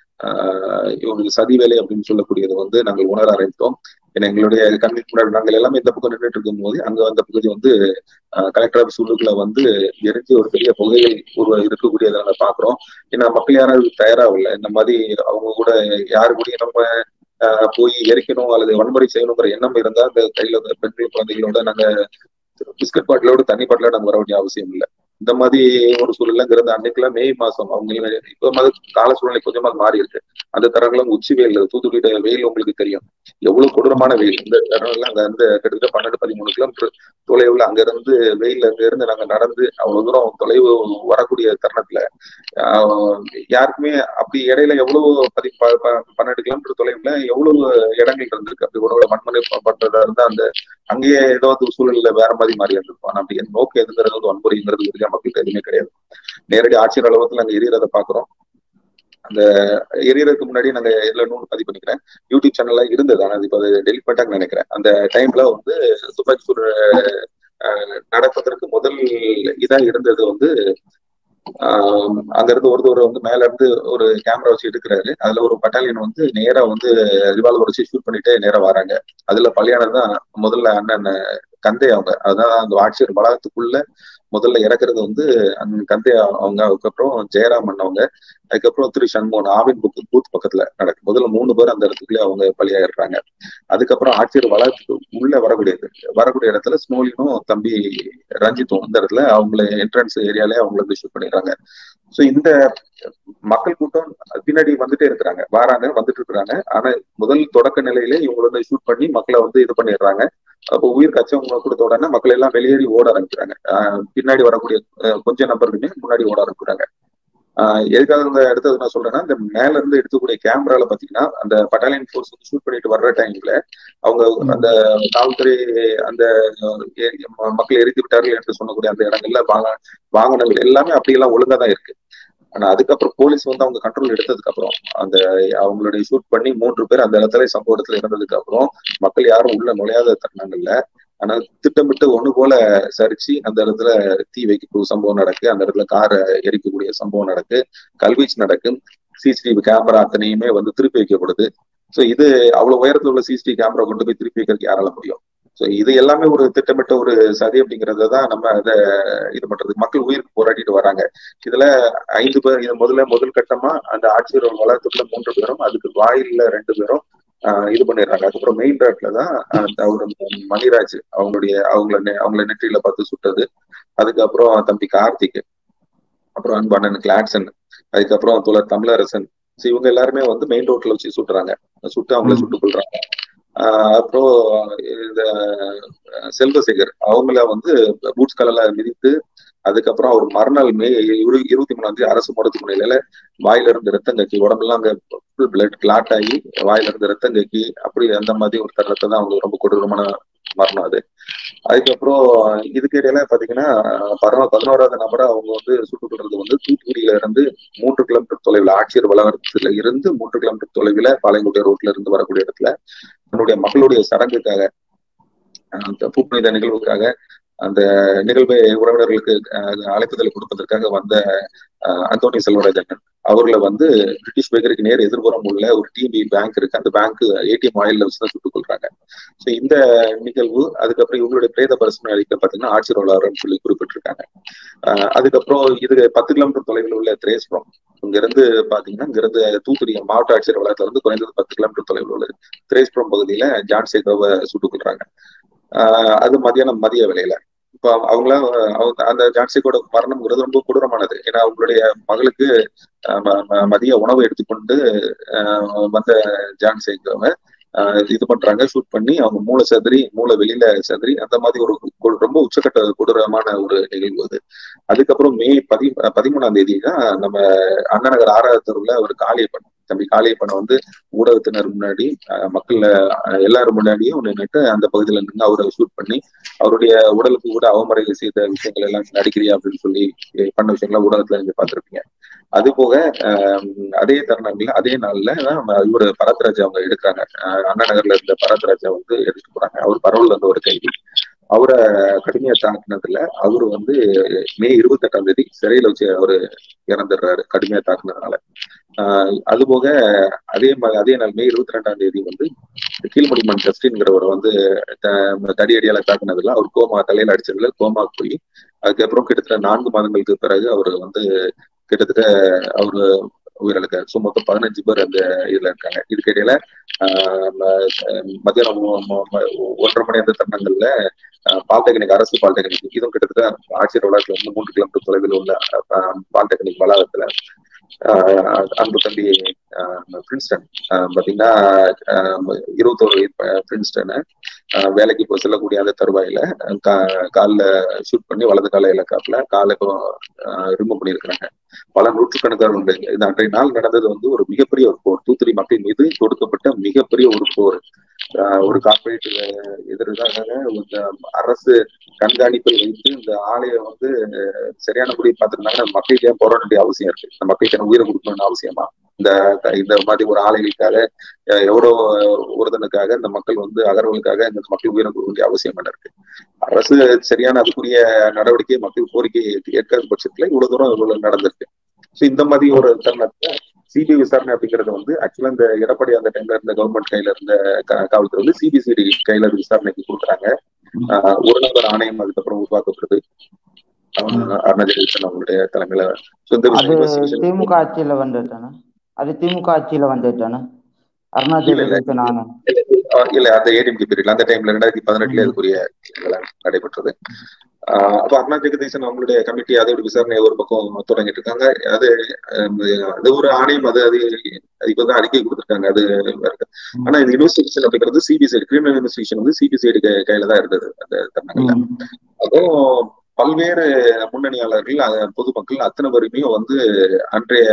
ஆஹ் இவங்களுக்கு சதி வேலை அப்படின்னு சொல்லக்கூடியது வந்து நாங்கள் உணர ஆரம்பித்தோம் ஏன்னா எங்களுடைய கண்ணுக்கு முன்னாடி நாங்கள் எல்லாமே இந்த பக்கம் நின்றுட்டு இருக்கும் போது அங்க அந்த பகுதி வந்து கலெக்டர் ஆஃபீஸ் உள்ளுக்குள்ள வந்து எரிஞ்சு ஒரு பெரிய புகைகள் உருவ இருக்கக்கூடியதை நாங்க பாக்குறோம் ஏன்னா மக்கள் யாரும் தயாராகல இந்த மாதிரி அவங்க கூட யாரு கூடயும் நம்ம ஆஹ் போய் எரிக்கணும் அல்லது வன்முறை செய்யணுங்கிற எண்ணம் இருந்தா அந்த கையில அந்த பெண்கள் குழந்தைகளோட நாங்க பிஸ்கட் பாட்டிலோட தண்ணி பாட்டில நாங்க வர வேண்டிய அவசியம் இல்லை இந்த மாதிரி ஒரு சூழ்நிலைங்கிறது அன்னைக்கெல்லாம் மே மாசம் அவங்க இப்ப மாதிரி கால சூழ்நிலை கொஞ்சமா மாறி இருக்கு அந்த தரங்களும் உச்சி வெயில் தூத்துக்குடி வெயில் உங்களுக்கு தெரியும் எவ்வளவு கொடூரமான வெயில் இந்த தரங்கள்ல அங்க வந்து கிட்டத்தட்ட பன்னெண்டு பதிமூணு கிலோமீட்டர் தொலைவுல அங்க இருந்து வெயில்ல அங்க இருந்து நாங்க நடந்து அவ்வளவு தூரம் தொலைவு வரக்கூடிய தருணத்துல ஆஹ் யாருக்குமே அப்படி இடையில எவ்வளவு பதி ப- ப- பன்னெண்டு கிலோமீட்டர் தொலைவுல எவ்வளவு இடங்கள் இருந்திருக்கு அப்படி ஒரு வன்முறை பண்றதா இருந்தா அந்த அங்கேயே ஏதாவது சூழல்ல வேற மாதிரி மாறி இருந்திருக்கும் ஆனா அப்படி என் நோக்கம் எதுங்கிறது வந்து வன்முறைங்கிறது உறுதியா மக்களுக்கு எதுவுமே கிடையாது நேரடி ஆட்சியர் அளவத்துல அங்க எரியறத பாக்குறோம் அந்த எரியறதுக்கு முன்னாடி நாங்க இதுல நூல் பதிவு பண்ணிக்கிறேன் யூடியூப் சேனல்ல இருந்தது ஆனா இப்ப அது டெலிட் பண்ணிட்டாங்கன்னு நினைக்கிறேன் அந்த டைம்ல வந்து துப்பாக்கி சூடு அஹ், நடப்பதற்கு முதல் இதா இருந்தது வந்து ஆஹ் அங்க இருந்து ஒருத்தர் வந்து மேல இருந்து ஒரு கேமரா வச்சு எடுக்கிறாரு அதுல ஒரு பட்டாலியன் வந்து நேரா வந்து ரிவால்வர் வச்சு ஷூட் பண்ணிட்டு நேரா வராங்க அதுல பலியானது தான் முதல்ல அண்ணன் கந்தை அவங்க அதான் அந்த ஆட்சியர் வளாகத்துக்குள்ள முதல்ல இறக்குறது வந்து அண்ணன் கந்தை அவங்க அதுக்கப்புறம் ஜெயராமன் அவங்க அதுக்கப்புறம் திரு சண்முகன் ஆவின் புக் பூத் பக்கத்துல நடக்கும் முதல்ல மூணு பேர் அந்த இடத்துக்குள்ளே அவங்க பலியாயிடுறாங்க அதுக்கப்புறம் ஆட்சியர் வளாகத்துக்கு உள்ள வரக்கூடியது வரக்கூடிய இடத்துல ஸ்னோலினும் தம்பி ரஞ்சித்தும் இந்த இடத்துல அவங்கள என்ட்ரன்ஸ் ஏரியாலே அவங்கள வந்து ஷூட் பண்ணிடுறாங்க ஸோ இந்த மக்கள் கூட்டம் பின்னாடி வந்துட்டே இருக்கிறாங்க வராங்க வந்துட்டு இருக்கிறாங்க ஆனா முதல் தொடக்க நிலையிலே இவங்க வந்து ஷூட் பண்ணி மக்களை வந்து இது பண்ணிடுறாங்க அப்போ உயிர் கச்சவங்க கொடுத்த உடனே மக்கள் எல்லாம் வெளியேறி ஓட ஆரம்பிக்கிறாங்க ஆஹ் பின்னாடி வரக்கூடிய அஹ் கொஞ்ச நபர்களுமே முன்னாடி ஓட ஆரம்பிக்கிறாங்க ஆஹ் எதுக்காக இந்த எடுத்தது நான் சொல்றேன்னா இந்த மேல இருந்து எடுக்கக்கூடிய கேமரால பாத்தீங்கன்னா அந்த பட்டாலியன் ஃபோர்ஸ் வந்து ஷூட் பண்ணிட்டு வர்ற டைம்ல அவங்க அந்த காவல்துறை அந்த அஹ், ஏ- ம- மக்கள் எரித்து விட்டார்கள் என்று சொல்லக்கூடிய அந்த இடங்கள்ல வாங்க வாகனங்கள் எல்லாமே அப்படியெல்லாம் ஒழுங்கா தான் இருக்கு ஆனா அதுக்கப்புறம் போலீஸ் வந்து அவங்க கண்ட்ரோல் எடுத்ததுக்கு அப்புறம் அந்த அவங்களுடைய ஷூட் பண்ணி மூன்று பேர் அந்த இடத்துல சம்பவ இடத்துல இருந்ததுக்கு அப்புறம் மக்கள் யாரும் உள்ள நுழையாத தருணங்கள்ல ஆனா திட்டமிட்டு ஒண்ணு போல சரிச்சு அந்த இடத்துல தீ வைக்கக்கூடிய சம்பவம் நடக்கு அந்த இடத்துல காரை எரிக்கக்கூடிய சம்பவம் நடக்கு கல்வீச்சு நடக்கும் சிசிடிவி கேமரா அத்தனையுமே வந்து திருப்பி வைக்கப்படுது சோ இது அவ்வளவு உயரத்துல உள்ள சிசிடிவி கேமரா கொண்டு போய் திருப்பி வைக்கிறதுக்கு யாரால முடியும் சோ இது எல்லாமே ஒரு திட்டமிட்ட ஒரு சதி அப்படிங்கறத தான் நம்ம அதை இது பண்றது மக்கள் உயிருக்கு போராடிட்டு வராங்க இதுல ஐந்து பேர் இது முதல்ல முதல் கட்டமா அந்த ஆட்சியர் வளர்த்துக்குள்ள மூன்று பேரும் அதுக்கு வாயில்ல ரெண்டு பேரும் ஆஹ் இது பண்ணிடுறாங்க அதுக்கப்புறம் மெயின் ரோட்ல தான் அந்த அவரு மணிராஜ் அவங்களுடைய அவங்கள நெ- அவங்கள நெற்றியில பார்த்து சுட்டது அதுக்கப்புறம் தம்பி கார்த்திக் அப்புறம் அன்பு அண்ணன் கிளாட்சன் அதுக்கப்புறம் தோழர் தமிழரசன் ஸோ இவங்க எல்லாருமே வந்து மெயின் ரோட்ல வச்சு சுட்டுறாங்க சுட்டு அவங்கள ம். சுட்டுக் கொள்றாங்க ஆஹ் அப்புறம் இந்த செல்வசேகர் அவங்கள வந்து பூட்ஸ் கலர்ல மிதித்து அதுக்கப்புறம் அவர் மறுநாள் மே இரு- இருபத்தி மூணாம் தேதி அரசு மருத்துவமனையில வாயில இருந்து ரத்தம் கக்கி உடம்பெல்லாம் அங்க ஃபுல் பிளட் கிளாட் ஆகி வாயில இருந்து ரத்தம் கக்கி அப்படி அந்த மாதிரி ஒரு தருணத்தை தான் அவங்க ரொம்ப கொடூரமான மரணம் அது அதுக்கப்புறம் இதுக்கு இடையில பாத்தீங்கன்னா பரவ பதினோராவது நபரை அவங்க வந்து சுட்டுக் கொள்றது வந்து தூத்துக்குடியில இருந்து மூன்று கிலோமீட்டர் தொலைவில் ஆட்சியர் வளாகத்துல இருந்து மூன்று கிலோமீட்டர் தொலைவில் பாளையங்குடி ரோட்ல இருந்து வரக்கூடிய இடத்துல தன்னுடைய மகளுடைய சடங்குக்காக அஹ், அந்த பூப்புனித நிகழ்வுக்காக அந்த நிகழ்வை உறவினர்களுக்கு அஹ், அழைப்புதல் கொடுப்பதற்காக வந்த அஹ், அந்தோனி செல்வராஜன் அவர்களை வந்து பிரிட்டிஷ் பேக்கருக்கு நேர் எதிர்புறம் உள்ள ஒரு டிபி பேங்க் இருக்கு அந்த பேங்க் ஏடிஎம் ஆயில்ல வச்சுதான் சுட்டுக் கொள்றாங்க ஸோ இந்த நிகழ்வு அதுக்கப்புறம் இவங்களுடைய பிரேத பரிசோதனை அளிக்க பாத்தீங்கன்னா ஆட்சியர் வளாகம்னு சொல்லி குறிப்பிட்டிருக்காங்க அஹ், அதுக்கப்புறம் இது பத்து கிலோமீட்டர் தொலைவில் உள்ள திரேஸ்புரம் இங்க இருந்து பாத்தீங்கன்னா இங்க இருந்து தூத்துக்குடி மாவட்ட ஆட்சியர் வளாகத்துல இருந்து குறைந்தது பத்து கிலோமீட்டர் தொலைவில் உள்ள திரேஸ்புரம் பகுதியில ஜான் சேகோவை சுட்டுக் கொள்றாங்க ஆஹ் அது மதியானம் மதிய வேலையில இப்போ அவங்களாம் அவங்க அந்த ஜான்சிக்கோட மரணம்ங்கிறது ரொம்ப கொடூரமானது ஏன்னா அவங்களுடைய மகளுக்கு ஆஹ் ம- ம- மதிய உணவு எடுத்துக்கொண்டு ஆஹ் வந்த ஜான்சிக்கோவை இது பண்றாங்க ஷூட் பண்ணி அவங்க மூளை சதுரி மூளை வெளியில சதுரி அந்த மாதிரி ஒரு கொ- ரொம்ப உச்சக்கட்ட கொடூரமான ஒரு நிகழ்வு அது அதுக்கப்புறம் மே பதி பதிமூணாம் தேதி தான் நம்ம அண்ணா நகர் ஆறாவது தெருவுல ஒரு காளியப்பன் தம்பி காளியப்பனை வந்து ஊடகத்தினர் முன்னாடி அஹ், மக்கள் அஹ், எல்லாரும் முன்னாடியும் நின்னுட்டு அந்த பகுதியில நின்று அவரை ஷூட் பண்ணி அவருடைய உடலுக்கு கூட அவமரியாதை செய்த விஷயங்கள் எல்லாம் நடிக்கிறியா அப்படின்னு சொல்லி அஹ், பண்ண விஷயங்களை ஊடகத்துல நீங்க பார்த்திருப்பீங்க அது போக ஆஹ், அதே தருணங்கள்ல அதே நாள்ல தான் இவரு பரத்ராஜ் அவங்க எடுக்கிறாங்க அஹ், அண்ணா நகர்ல இருந்த பரத்ராஜா வந்து எடுத்துட்டு போறாங்க அவர் பரவல்ல இருந்த ஒரு கைதி அவரை கடுமையா தாக்குனதுல அவரு வந்து மே இருபத்தி எட்டாம் தேதி சிறையில வச்சு அவரு இறந்துடுறாரு கடுமையா தாக்குனதுனால ஆஹ் அது போக அதே மா- அதே நாள் மே இருபத்தி ரெண்டாம் தேதி வந்து கீழ்மடிமன் ஜஸ்டின்ங்கிறவர் வந்து த- தடியடியால தாக்குனதுல அவர் கோமா தலையில அடிச்சதுல கோமா போய் அதுக்கப்புறம் கிட்டத்தட்ட நான்கு மாதங்களுக்கு பிறகு அவர் வந்து கிட்டத்தட்ட அவரு உயிரிழக்காரு ஸோ மொத்தம் பதினஞ்சு பேர் அந்த இதுல இருக்காங்க இதுக்கு இடையில ஆஹ் ம- மத்தியானம் மு- மு- மு- ஒன்றரை மணி அந்த தருணங்கள்ல ஆஹ் பாலிடெக்னிக் அரசு பாலிடெக்னிக் இதுவும் கிட்டத்தட்ட ஆட்சியர் வளாகத்துல இருந்து மூன்று கிலோமீட்டர் தொலைவில் உள்ள ஆஹ் பாலிடெக்னிக் வளாகத்துல ஆஹ் அன்பு தம்பி ஆஹ் பிரின்ஸ்டன் ஆஹ் பாத்தீங்கன்னா ஆஹ் இருபத்தோரு வயது பிரின்ஸ்டனை ஆஹ் வேலைக்கு போய் செல்லக்கூடிய அந்த தருவாயில கா- கால்ல ஷூட் பண்ணி வலது கால இலக்காப்புல காலை ரிமூவ் பண்ணியிருக்கிறாங்க பல நூற்றுக்கணக்கான இது அன்றைய நாள் நடந்தது வந்து ஒரு மிகப்பெரிய ஒரு போர் தூத்துக்குடி மக்கள் மீது தொடுக்கப்பட்ட மிகப்பெரிய ஒரு போர் ஆஹ் ஒரு கார்பரேட் எதிராக இந்த அரசு கண்காணிப்பில் வைத்து இந்த ஆலையை வந்து சரியானபடி பார்த்திருந்தாங்கன்னா மக்களுக்கு ஏன் போராட வேண்டிய அவசியம் இருக்கு இந்த மக்களுக்கு என்ன உயிரை கொடுக்கணும்னு அவசியமா இந்த இந்த மாதிரி ஒரு ஆலைகளுக்காக அஹ் எவ்வளோ ஒருதனுக்காக இந்த மக்கள் வந்து அகர்வலுக்காக இந்த மக்கள் உயிரை கொடுக்க வேண்டிய அவசியம் என்ன இருக்கு அரசு சரியான அதுக்குரிய நடவடிக்கை மக்கள் கோரிக்கை ஏற்காத பட்சத்துல இவ்வளவு தூரம் இவ்வளவு நடந்திருக்கு ஸோ இந்த மாதிரி ஒரு தருணத்துல சிபிஐ விசாரணை அப்படிங்கிறது வந்து ஆக்சுவலா இந்த எடப்பாடி அந்த டைம்ல இருந்த கவர்மெண்ட் கையில இருந்த கா- காவல்துறை வந்து சிபிசிஐடி கையில விசாரணைக்கு கொடுக்குறாங்க ஆஹ் ஒரு நபர் ஆணையம் அதுக்கப்புறம் உருவாக்கப்படுது ஆஹ் அருணா ஜெகதீசன் அவங்களுடைய தலைமையில So இந்த அது investigation- திமுக ஆட்சியில வந்துட்டானே அது திமுக ஆட்சியில வந்துட்டானே அருணா இல்ல, இல்ல. ஜெகதீசன் ஆனந்த் ஆஹ் இல்ல அந்த ஏடிஎம்கே பீரியட்ல அந்த டைம்ல ரெண்டாயிரத்தி பதினெட்டுல அதுக்குரிய இதெல்லாம் நடைபெற்றது ஆஹ் அப்ப அருணா ஜெகதீசன் அவங்களுடைய கமிட்டி அதோட விசாரணை ஒரு பக்கம் தொடங்கிட்டு இருக்காங்க அது ஹம், அது ஒரு ஆணையம் அது அது இப்பதான் அறிக்கை கொடுத்திருக்காங்க அது வேற. ஆனா இந்த இன்வெஸ்டிகேஷன் அப்படிங்கிறது சிபிசிஐடி கிரிமினல் இன்வெஸ்டிகேஷன் வந்து சிபிசிஐடி கையில தான் இருந்தது அந்த தருணங்கள்ல ம். அதுவும் பல்வேறு முன்னணியாளர்கள் அஹ், பொதுமக்கள் அத்தனை பேருமே வந்து அன்றைய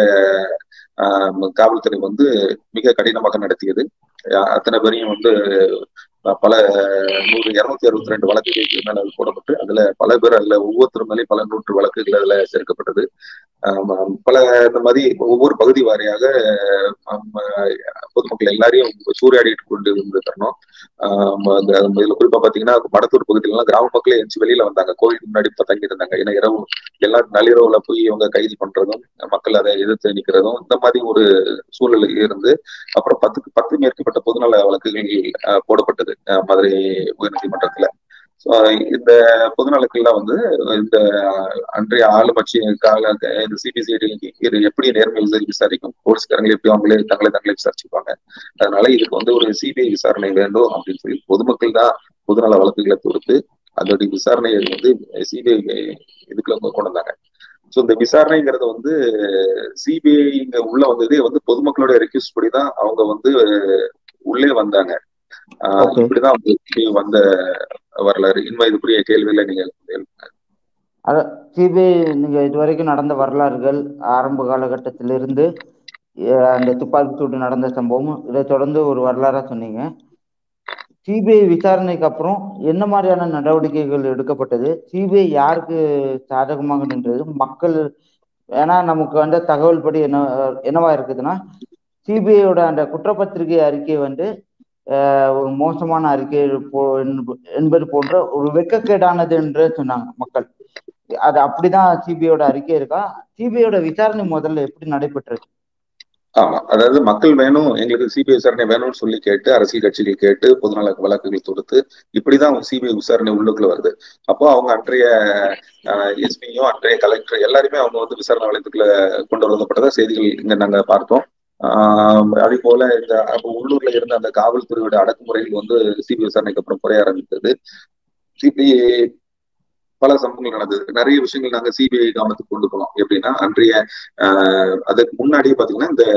ஆஹ், காவல்துறை வந்து மிக கடினமாக நடத்தியது அஹ், அத்தனை பேரையும் வந்து அஹ், பல நூறு இருநூத்தி அறுபத்தி ரெண்டு வழக்குகள் மேல போடப்பட்டு அதுல பல பேர் அதுல ஒவ்வொருத்தர் மேலேயும் பல நூற்று வழக்குகள் அதுல சேர்க்கப்பட்டது ஆம், ஆம். பல இந்த மாதிரி ஒவ்வொரு பகுதி வாரியாக ஆம், பொதுமக்கள் எல்லாரையும் சூறையாடிட்டு கொண்டு இருந்த தருணம் ஆம், அந்த இதுல குறிப்பா பாத்தீங்கன்னா மடத்தூர் பகுதியில எல்லாம் கிராம மக்களே எந்திச்சு வெளியில வந்தாங்க கோவிலுக்கு முன்னாடி இப்ப தங்கி இருந்தாங்க ஏன்னா இரவு எல்லாம் நள்ளிரவுல போய் இவங்க கைது பண்றதும் மக்கள் அதை எதிர்த்து நிக்கிறதும் இந்த மாதிரி ஒரு சூழல் இருந்து அப்புறம் பத்துக்கு பத்து மேற்பட்ட பொதுநல வழக்குகள் அஹ், போடப்பட்டது அஹ், மதுரை உயர்நீதிமன்றத்துல So, இந்த பொதுநலக்கெல்லாம் வந்து இந்த அன்றைய ஆளுமட்சி கால இந்த சிபிசிஐடி இது எப்படி நேர்மை விசாரி விசாரிக்கும் போலீஸ்காரங்களை எப்படி அவங்களே தங்களை தங்களே விசாரிச்சுப்பாங்க அதனால இதுக்கு வந்து ஒரு சிபிஐ விசாரணை வேண்டும் அப்படின்னு சொல்லி பொதுமக்கள் தான் பொதுநல வழக்குகளை தொடுத்து அதோடைய விசாரணையை வந்து சிபிஐ இதுக்குள்ள கொண்டு வந்தாங்க ஸோ இந்த விசாரணைங்கிறது வந்து சிபிஐ இங்க உள்ள வந்ததே வந்து பொதுமக்களுடைய ரெக்யூஸ்ட் படி தான் அவங்க வந்து உள்ளே வந்தாங்க ஆஹ் Okay. இப்படிதான் வந்து CBI வந்த வரலாறு இனிமே இதுக்குரிய கேள்வியில நீங்க அத சிபிஐ நீங்க இதுவரைக்கும் நடந்த வரலாறுகள் ஆரம்ப காலகட்டத்திலிருந்து அஹ், அந்த துப்பாக்கி சூடு நடந்த சம்பவம் இதை தொடர்ந்து ஒரு வரலாறா சொன்னீங்க சிபிஐ விசாரணைக்கு அப்புறம் என்ன மாதிரியான நடவடிக்கைகள் எடுக்கப்பட்டது சிபிஐ யாருக்கு சாதகமாக நின்றது மக்கள் ஏன்னா நமக்கு வந்த தகவல் படி என்ன என்னவா இருக்குதுன்னா சிபிஐயோட அந்த குற்றப்பத்திரிகை அறிக்கை வந்து அஹ், ஒரு மோசமான அறிக்கை போ- என்ப- என்பது போன்ற ஒரு வெட்கக்கேடானது என்று சொன்னாங்க மக்கள் அது அப்படிதான் சிபிஐயோட அறிக்கை இருக்கா சிபிஐயோட விசாரணை முதல்ல எப்படி நடைபெற்றது ஆமா அதாவது மக்கள் வேணும் எங்களுக்கு சிபிஐ விசாரணை வேணும்னு சொல்லி கேட்டு அரசியல் கட்சிகள் கேட்டு பொதுநல வழக்குகள் தொடுத்து இப்படிதான் சிபிஐ விசாரணை உள்ளுக்குள்ள வருது அப்போ அவங்க அன்றைய எஸ்பியும் அன்றைய கலெக்டர் எல்லாருமே அவங்க வந்து விசாரணை வளையத்துக்குள்ள கொண்டு வரப்பட்டதா செய்திகள் இங்க நாங்க பார்த்தோம் ஆஹ் அதே போல இந்த அப்போ உள்ளூர்ல இருந்த அந்த காவல்துறையோட அடக்குமுறைகள் வந்து சிபிஐ விசாரணைக்கு அப்புறம் குறைய ஆரம்பித்தது சிபிஐ பல சம்பவங்கள் நடந்தது நிறைய விஷயங்கள் நாங்க சிபிஐ கவனத்துக்கு கொண்டு போனோம் எப்படின்னா அன்றைய ஆஹ் அதுக்கு முன்னாடியே பாத்தீங்கன்னா இந்த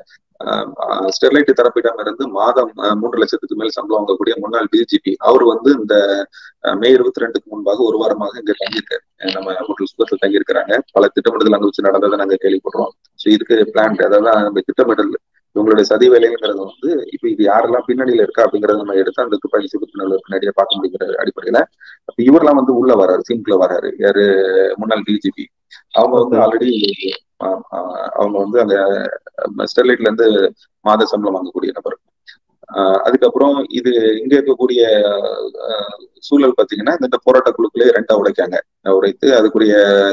ஆஹ் ஸ்டெர்லைட் தரப்பிடம் இருந்து மாதம் ஆஹ் மூன்று லட்சத்துக்கு மேல் சம்பளம் வாங்கக்கூடிய முன்னாள் டிஜிபி அவர் வந்து இந்த ஆஹ் மே இருபத்தி ரெண்டுக்கு முன்பாக ஒரு வாரமாக இங்க தங்கியிருக்காரு ஆஹ் நம்ம ஹோட்டல் சுகத்தில் தங்கியிருக்கிறாங்க பல திட்டமிடுதல் அங்க வச்சு நடந்ததை நாங்க கேள்விப்படுறோம் ஸோ இதுக்கு பிளான் அதாவது அந்த திட்டமிடல் இவங்களுடைய சதி வேலைங்கிறது வந்து இப்ப இது யாரெல்லாம் பின்னணியில இருக்கா அப்படிங்கறத நம்ம எடுத்து அந்த துப்பாக்கி சூடு பின்னணியில பின்னாடியே பார்க்க முடியுங்கிற அடிப்படையில அப்ப இவரெல்லாம் வந்து உள்ள வராரு சிம்குள்ள வராரு யாரு முன்னாள் டிஜிபி அவங்க வந்து ஆல்ரெடி அவங்க வந்து அந்த ஸ்டெர்லைட்ல இருந்து மாத சம்பளம் வாங்கக்கூடிய நபர் ஆஹ் அதுக்கப்புறம் இது இங்க இருக்கக்கூடிய ஆஹ் சூழல் பாத்தீங்கன்னா இந்த போராட்ட குழுக்களே ரெண்டா உடைக்காங்க உடைத்து அதுக்குரிய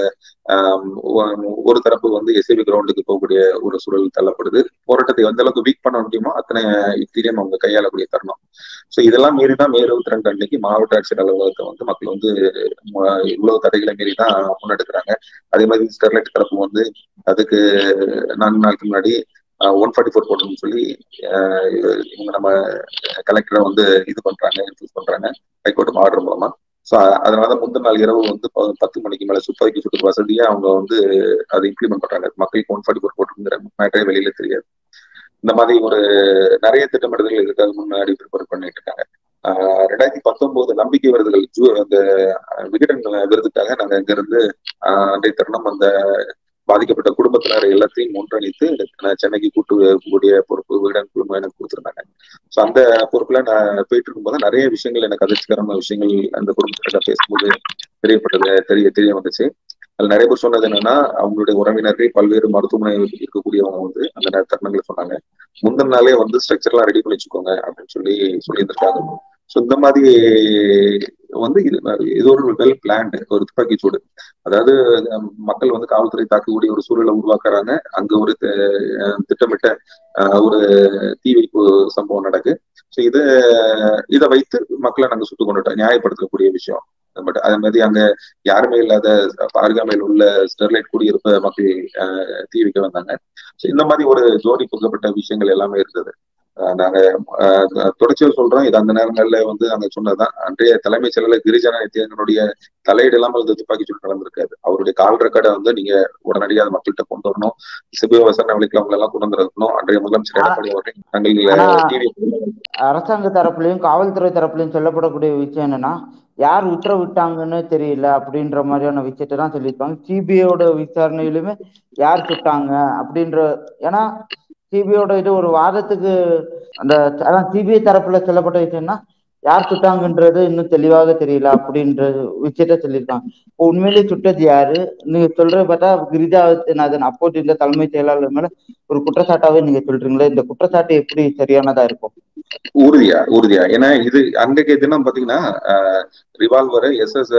ஆஹ் ஒரு தரப்பு வந்து எஸ்ஏபி கிரவுண்டுக்கு போகக்கூடிய ஒரு சூழல் தள்ளப்படுது போராட்டத்தை எந்த அளவுக்கு வீக் பண்ண முடியுமோ அத்தனை யுக்தியிலையும் அவங்க கையாளக்கூடிய தருணம் ஸோ இதெல்லாம் மீறி தான் மே இருபத்தி ரெண்டு அன்னைக்கு மாவட்ட ஆட்சியர் அலுவலகத்தை வந்து மக்கள் வந்து இவ்வளவு தடைகளை மீறி தான் முன்னெடுக்கிறாங்க அதே மாதிரி ஸ்டெர்லைட் தரப்பு வந்து அதுக்கு நான்கு நாளுக்கு முன்னாடி ஒன் ஃபார்ட்டி ஃபோர் போட்டோம்னு சொல்லி இவங்க நம்ம கலெக்டரை வந்து இது பண்றாங்க இன்ஃபூஸ் பண்றாங்க ஹைகோர்ட் ஆர்டர் மூலமா ஸோ அதனால முந்தின நாள் இரவு வந்து பத்து மணிக்கு மேல துப்பாக்கி சுட்டு வசதியா அவங்க வந்து அதை இம்ப்ளிமெண்ட் பண்றாங்க மக்களுக்கு ஒன் ஃபார்ட்டி ஃபோர் போட்டுங்கிற மேட்டரே வெளியில தெரியாது இந்த மாதிரி ஒரு நிறைய திட்டமிடுதல்கள் இதுக்காக முன்னாடி ப்ரிப்பேர் பண்ணிட்டு இருக்காங்க ரெண்டாயிரத்தி பத்தொன்பது நம்பிக்கை விருதுகள் ஜூ அந்த விகடன் விருதுக்காக நாங்க இங்க இருந்து அன்றைய தருணம் அந்த பாதிக்கப்பட்ட குடும்பத்தினர் எல்லாத்தையும் ஒன்றிணைத்து சென்னைக்கு கூட்டு கூடிய பொறுப்பு விகடன் குழுமம் எனக்கு கொடுத்துருந்தாங்க ஸோ அந்த பொறுப்புல நான் போயிட்டு இருக்கும்போது நிறைய விஷயங்கள் எனக்கு அதிர்ச்சிகரமான விஷயங்கள் அந்த குடும்பத்திட்ட பேசும்போது தெரியப்பட்டது தெரிய தெரிய வந்துச்சு அதுல நிறைய பேர் சொன்னது என்னன்னா அவங்களுடைய உறவினர்கள் பல்வேறு மருத்துவமனை இருக்கக்கூடியவங்க வந்து அந்த தருணங்களை சொன்னாங்க முந்தின நாளே வந்து ஸ்ட்ரக்சர் எல்லாம் ரெடி பண்ணி வச்சுக்கோங்க அப்படின்னு சொல்லி சொல்லியிருந்திருக்காங்க ஸோ இந்த மாதிரி வந்து இது இது ஒரு வெல் பிளான்டு ஒரு துப்பாக்கி சூடு அதாவது மக்கள் வந்து காவல்துறை தாக்கக்கூடிய ஒரு சூழலை உருவாக்குறாங்க அங்க ஒரு திட்டமிட்ட ஒரு தீ வைப்பு சம்பவம் நடக்கு ஸோ இதை இதை வைத்து மக்களை நாங்கள் சுட்டு கொண்டுட்டோம் நியாயப்படுத்தக்கூடிய விஷயம் பட் அதே மாதிரி அங்க யாருமே இல்லாத அருகாமையில் உள்ள ஸ்டெர்லைட் குடியிருப்ப மக்கள் தீ வைக்க வந்தாங்க ஸோ இந்த மாதிரி ஒரு ஜோடி புகப்பட்ட விஷயங்கள் எல்லாமே இருந்தது நாங்க தொடர்ச்சியா சொல்றோம் இது அந்த நேரங்கள்ல வந்து நாங்க சொன்னதுதான் அன்றைய தலைமைச் செயலர் கிரிஜன நித்யனுடைய தலையீடு இல்லாமல் இந்த துப்பாக்கி சூடு நடந்திருக்காது அவருடைய கால் ரெக்கார்டை வந்து நீங்க உடனடியாக மக்கள்கிட்ட கொண்டு வரணும் சிபிஐ விசாரணை வழிக்கு அவங்க எல்லாம் கொண்டு வந்துருக்கணும் அன்றைய முதலமைச்சர் எடப்பாடி அவர்கள் நாங்கள் டிவி அரசாங்க தரப்புலையும் காவல்துறை தரப்புலையும் சொல்லப்படக்கூடிய விஷயம் என்னன்னா யார் உத்தரவிட்டாங்கன்னு தெரியல அப்படின்ற மாதிரியான விஷயத்தை தான் சொல்லியிருப்பாங்க சிபிஐயோட விசாரணையிலுமே யார் சுட்டாங்க அப்படின்ற ஏன்னா சிபிஐயோட இது ஒரு வாதத்துக்கு அந்த அதான் சிபிஐ தரப்புல சொல்லப்பட்ட விஷயம்னா யார் சுட்டாங்கன்றது இன்னும் தெளிவாக தெரியல அப்படின்ற விஷயத்த சொல்லியிருக்காங்க இப்போ உண்மையிலேயே சுட்டது யாரு நீங்க சொல்றது பார்த்தா கிரிஜாநாதன் அப்போது இந்த தலைமைச் செயலாளர் மேல ஒரு குற்றச்சாட்டாவே நீங்க சொல்றீங்களே இந்த குற்றச்சாட்டு எப்படி சரியானதா இருக்கும் உறுதியா உறுதியா ஏன்னா இது அன்றைக்கு தினம் பாத்தீங்கன்னா ரிவால்வர் எஸ் எஸ்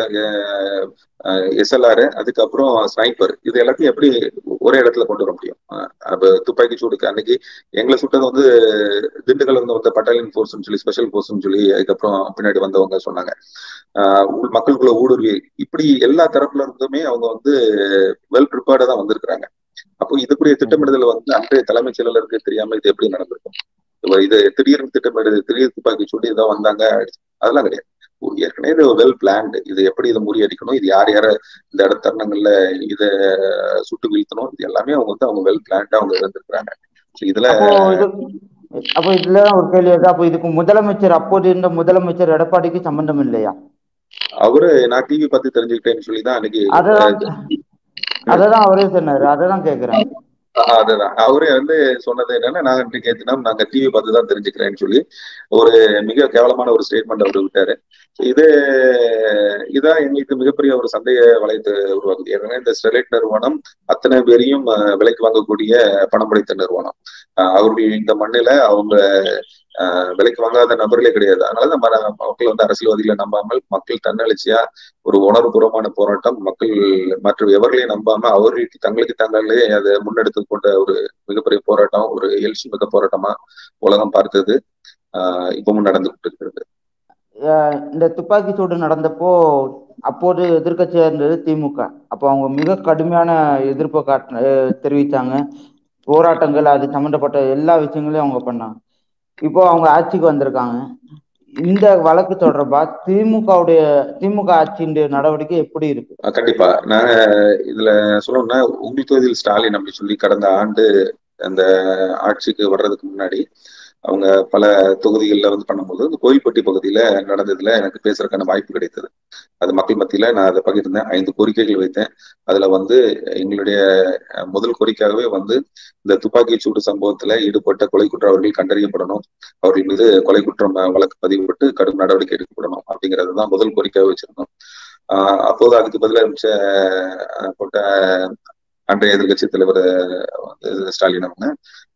எஸ்எல்ஆர் அதுக்கப்புறம் ஸ்னைப்பர் இது எல்லாத்தையும் எப்படி ஒரே இடத்துல கொண்டு வர முடியும் அப்ப துப்பாக்கி சூடுக்கு அன்னைக்கு எங்களை சுட்டது வந்து திண்டுக்கல் இருந்து வந்த பட்டாலியன் ஃபோர்ஸ்னு சொல்லி ஸ்பெஷல் ஃபோர்ஸ்னு சொல்லி அதுக்கப்புறம் பின்னாடி வந்தவங்க சொன்னாங்க மக்களுக்குள்ள ஊடுருவி இப்படி எல்லா தரப்புல இருந்துமே அவங்க வந்து வெல் ப்ரிப்பேர்டா தான் வந்திருக்கிறாங்க அப்போ இதுக்குரிய திட்டமிடுதல் வந்து அன்றைய தலைமைச் செயலருக்கு தெரியாம இது எப்படி நடந்திருக்கும் இது திடீர்னு திட்டமிடுது திடீர் துப்பாக்கி சூடு இதான் வந்தாங்க அதெல்லாம் கிடையாது ஏற்கனவே இது வெல் பிளான்டு இது எப்படி இதை முறியடிக்கணும் இது யார் யார இந்த இட தருணங்கள்ல இதை சுட்டு வீழ்த்தணும் இது எல்லாமே அவங்க வந்து அவங்க வெல் பிளான்டா அவங்க இருந்திருக்கிறாங்க இதுல அப்போ இது அப்போ இதுல ஒரு கேள்வி இருக்கு அப்போ இதுக்கு முதலமைச்சர் அப்போது இருந்த முதலமைச்சர் எடப்பாடிக்கு சம்பந்தம் இல்லையா அவரு நான் டிவி பார்த்து தெரிஞ்சுக்கிட்டேன்னு சொல்லி தான் அன்னைக்கு அததான் அததான் அவரே சொன்னாரு அததான் கேக்குறேன் அதுதான் அவரே வந்து சொன்னது என்னன்னா நாங்க இன்றைக்கு ஏத்தினா நாங்க டிவி பார்த்து தான் தெரிஞ்சுக்கிறேன்னு சொல்லி ஒரு மிக கேவலமான ஒரு ஸ்டேட்மெண்ட் அவர் விட்டாரு இது இதான் எங்களுக்கு மிகப்பெரிய ஒரு சந்தேக வளையத்தை உருவாக்குது ஏற்கனவே இந்த ஸ்டெர்லைட் நிறுவனம் அத்தனை பேரையும் விலைக்கு வாங்கக்கூடிய பணம் படைத்த நிறுவனம் அவர்கள் இந்த மண்ணில அவங்க விலைக்கு வாங்காத நபர்களே கிடையாது அதனால நம்ம மக்கள் வந்து அரசியல்வாதிகளை நம்பாமல் மக்கள் தன்னெழுச்சியா ஒரு உணர்வுபூர்வமான போராட்டம் மக்கள் மற்ற எவர்களையும் நம்பாம அவர்களுக்கு தங்களுக்கு தங்களே அதை முன்னெடுத்து கொண்ட ஒரு மிகப்பெரிய போராட்டம் ஒரு எழுச்சி மிக்க போராட்டமா உலகம் பார்த்தது ஆஹ் இப்பவும் நடந்து கொண்டிருக்கிறது இந்த துப்பாக்கி சூடு நடந்தப்போ அப்போது எதிர்கட்சியா இருந்தது திமுக அப்போ அவங்க மிக கடுமையான எதிர்ப்பை காட்ட தெரிவித்தாங்க போராட்டங்கள் அது சம்பந்தப்பட்ட எல்லா விஷயங்களையும் அவங்க பண்ணாங்க இப்போ அவங்க ஆட்சிக்கு வந்திருக்காங்க இந்த வழக்கு தொடர்பா திமுகவுடைய திமுக ஆட்சியினுடைய நடவடிக்கை எப்படி இருக்கு கண்டிப்பா நாங்க இதுல சொல்லணும்னா உங்கள் தொகுதியில் ஸ்டாலின் அப்படி சொல்லி கடந்த ஆண்டு அந்த ஆட்சிக்கு வர்றதுக்கு முன்னாடி அவங்க பல தொகுதிகளில் வந்து பண்ணும்போது இந்த கோயில்பட்டி பகுதியில நடந்ததுல எனக்கு பேசுறதுக்கான வாய்ப்பு கிடைத்தது அது மக்கள் மத்தியில நான் அதை பகிர்ந்தேன் ஐந்து கோரிக்கைகள் வைத்தேன் அதுல வந்து எங்களுடைய முதல் கோரிக்கையாகவே வந்து இந்த துப்பாக்கி சூடு சம்பவத்துல ஈடுபட்ட கொலை குற்றவாளிகள் கண்டறியப்படணும் அவர்கள் மீது கொலை குற்றம் வழக்கு பதிவுபட்டு கடும் நடவடிக்கை எடுக்கப்படணும் அப்படிங்கிறது தான் முதல் கோரிக்கையாக வச்சிருந்தோம் ஆஹ் அப்போது அதுக்கு பதிலாக இருந்துச்ச போட்ட அன்றைய எதிர்கட்சி தலைவர் வந்து ஸ்டாலின் அவங்க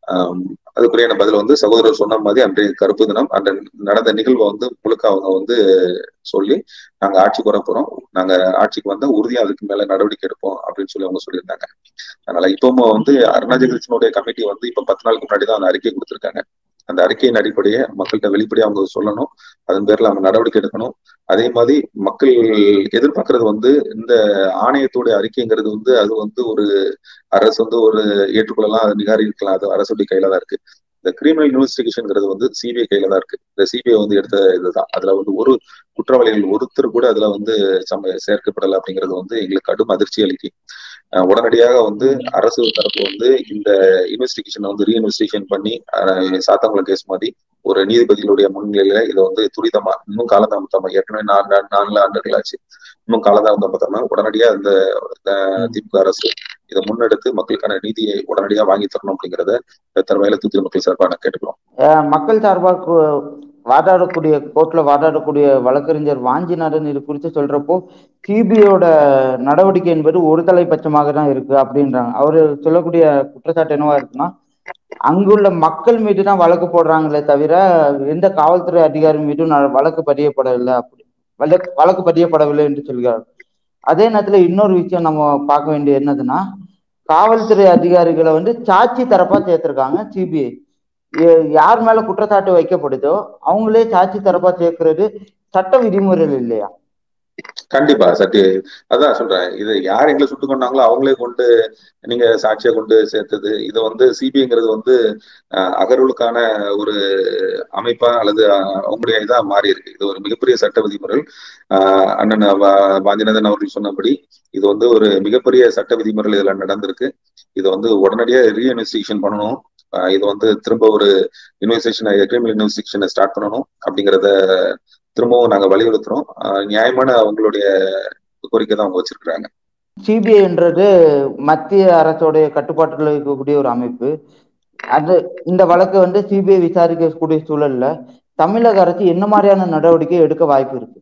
அதுக்குரிய பதில் வந்து சகோதரர் சொன்ன மாதிரி அன்றைய கருப்பு தினம் அந்த நடந்த நிகழ்வை வந்து முழுக்க அவங்க வந்து சொல்லி நாங்க ஆட்சிக்கு வர போறோம் நாங்க ஆட்சிக்கு வந்தா உறுதியா அதுக்கு மேல நடவடிக்கை எடுப்போம் அப்படின்னு சொல்லி அவங்க சொல்லியிருந்தாங்க அதனால இப்பவும் வந்து அருணாச்சலத்தினுடைய கமிட்டி வந்து இப்ப பத்து நாளுக்கு முன்னாடி தான் அந்த அறிக்கை கொடுத்திருக்காங்க அந்த அறிக்கையின் அடிப்படையே மக்கள்கிட்ட வெளிப்படையா அவங்க சொல்லணும் அதன் பேர்ல அவங்க நடவடிக்கை எடுக்கணும் அதே மாதிரி மக்கள் எதிர்பார்க்கறது வந்து இந்த ஆணையத்துடைய அறிக்கைங்கிறது வந்து அது வந்து ஒரு அரசு வந்து ஒரு ஏற்றுக்கொள்ளலாம் அது நிகாரிக்கலாம் அது அரசுடைய கையில தான் இருக்கு இந்த கிரிமினல் இன்வெஸ்டிகேஷன்ங்கிறது வந்து சிபிஐ கையில தான் இருக்கு இந்த சிபிஐ வந்து எடுத்த இதுதான் அதுல வந்து ஒரு குற்றவாளிகள் ஒருத்தர் கூட அதுல வந்து சம சேர்க்கப்படலை அப்படிங்கிறது வந்து எங்களுக்கு கடும் அதிர்ச்சி அளிக்கு உடனடியாக வந்து அரசு தரப்பு வந்து இந்த இன்வெஸ்டிகேஷனை வந்து ரீஇன்வெஸ்டிகேஷன் பண்ணி சாத்தாங்குளம் கேஸ் மாதிரி ஒரு நீதிபதிகளுடைய முன்னிலையில இதை வந்து துரிதமா இன்னும் காலதாமதமா ஏற்கனவே நாலு நாலு ஆண்டுகள் ஆச்சு இன்னும் காலதாமதமா உடனடியா இந்த திமுக அரசு இதை முன்னெடுத்து மக்களுக்கான நீதியை உடனடியா வாங்கி தரணும் அப்படிங்கிறத தருவாயில தூத்துக்குடி மக்கள் சார்பாக நான் கேட்டுக்கிறோம் மக்கள் சார்பாக வாதாடக்கூடிய கோர்ட்ல வாதாடக்கூடிய வழக்கறிஞர் வாஞ்சிநாதன் இது குறித்து சொல்றப்போ சிபிஐயோட நடவடிக்கை என்பது ஒரு தலைப்பட்சமாக தான் இருக்கு அப்படின்றாங்க அவரு சொல்லக்கூடிய குற்றச்சாட்டு என்னவா இருக்குன்னா அங்குள்ள மக்கள் மீது தான் வழக்கு போடுறாங்களே தவிர எந்த காவல்துறை அதிகாரி மீதும் வழக்கு பதியப்படவில்லை அப்படி வழக்கு பதியப்படவில்லை என்று சொல்கிறார் அதே நேரத்துல இன்னொரு விஷயம் நம்ம பார்க்க வேண்டியது என்னதுன்னா காவல்துறை அதிகாரிகளை வந்து சாட்சி தரப்பா சேர்த்திருக்காங்க சிபிஐ யார் மேல குற்றச்சாட்டு வைக்கப்படுதோ அவங்களே சாட்சி தரப்பா சேர்க்கிறது சட்ட விதிமுறைகள் இல்லையா கண்டிப்பா சத்ய அதான் சொல்றேன் இது யார் எங்களை சுட்டு கொண்டாங்களோ அவங்களே கொண்டு நீங்க சாட்சியை கொண்டு சேர்த்தது இது வந்து சிபிஐங்கிறது வந்து அகர்வுகளுக்கான ஒரு அமைப்பா அல்லது அவங்களுடைய இதா மாறி இருக்கு இது ஒரு மிகப்பெரிய சட்ட விதிமுறைகள் ஆஹ் அண்ணன் வாஞ்சிநாதன் அவர்கள் சொன்னபடி இது வந்து ஒரு மிகப்பெரிய சட்ட விதிமுறைகள் இதுல நடந்திருக்கு இது வந்து உடனடியா ரீஇன்வெஸ்டிகேஷன் பண்ணணும் இது வந்து திரும்ப ஒரு இன்வெஸ்டிகேஷன் கிரிமினல் இன்வெஸ்டிகேஷனை ஸ்டார்ட் பண்ணணும் அப்படிங்கிறத திரும்பவும் நாங்க வலியுறுத்துறோம் நியாயமான அவங்களுடைய கோரிக்கை தான் அவங்க வச்சிருக்கிறாங்க சிபிஐன்றது மத்திய அரசோடைய கட்டுப்பாட்டில் இருக்கக்கூடிய ஒரு அமைப்பு அது இந்த வழக்கு வந்து சிபிஐ விசாரிக்கக்கூடிய சூழல்ல தமிழக அரசு என்ன மாதிரியான நடவடிக்கை எடுக்க வாய்ப்பு இருக்கு